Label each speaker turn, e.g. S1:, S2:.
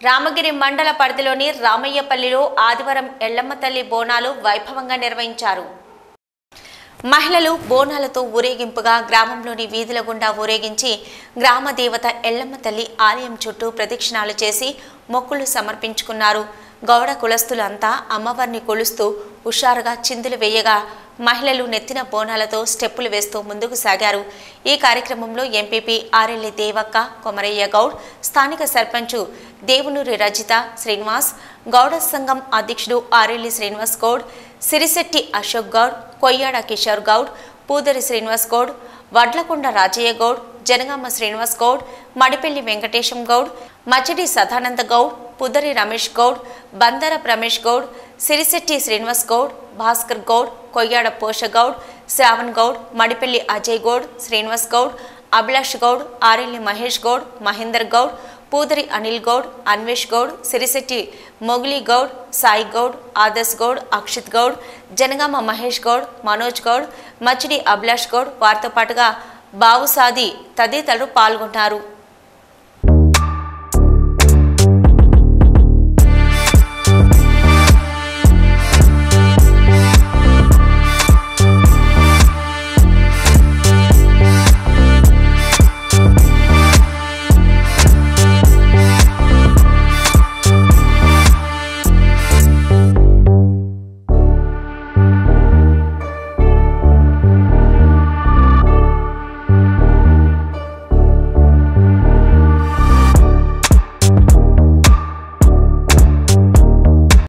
S1: రామగిరి మండల పరిధిలోని రామయ్యపల్లిలో ఆదివారం ఎల్లమ్మ తల్లి బోనాలు వైభవంగా నిర్వహించారు మహిళలు బోనాలతో ఊరేగింపుగా గ్రామంలోని వీధుల గుండా ఊరేగించి గ్రామ దేవత ఎల్లమ్మ తల్లి ఆలయం చుట్టూ ప్రదక్షిణాలు చేసి మొక్కులు సమర్పించుకున్నారు గౌడ కులస్తులంతా అమ్మవారిని కొలుస్తూ హుషారుగా చిందులు వేయగా మహిళలు నెత్తిన బోనాలతో స్టెప్పులు వేస్తూ ముందుకు సాగారు ఈ కార్యక్రమంలో ఎంపీపీ ఆర్ఎల్ఏ దేవక్క కొమరయ్య గౌడ్ స్థానిక సర్పంచు దేవునూరి రజిత శ్రీనివాస్ గౌడ సంఘం అధ్యక్షుడు ఆర్ఎల్ఏ శ్రీనివాస్ గౌడ్ సిరిశెట్టి అశోక్ గౌడ్ కొయ్యాడ కిషోర్ గౌడ్ పూదరి శ్రీనివాస్ గౌడ్ వడ్లకొండ రాజయ్య గౌడ్ జనగామ శ్రీనివాస్ గౌడ్ మడిపెల్లి వెంకటేశం గౌడ్ మచిడి సదానంద గౌడ్ పుదరి రమేష్ గౌడ్ బందర రమేష్ గౌడ్ సిరిశెట్టి శ్రీనివాస్ గౌడ్ భాస్కర్ గౌడ్ కొయ్యాడ పోష గౌడ్ శ్రావణ్ గౌడ్ మడిపెల్లి అజయ్ గౌడ్ శ్రీనివాస్ గౌడ్ అభిలాష్ గౌడ్ ఆరెల్లి మహేష్ గౌడ్ మహేందర్ గౌడ్ పూదరి అనిల్ గౌడ్ అన్వేష్ గౌడ్ సిరిశెట్టి మొగిలి గౌడ్ సాయి గౌడ్ ఆదర్శ్ గౌడ్ అక్షిత్ గౌడ్ జనగామ మహేష్ గౌడ్ మనోజ్ గౌడ్ మచిడి అభిలాష్ గౌడ్ వారితో పాటుగా బావుసాది తదితరులు పాల్గొన్నారు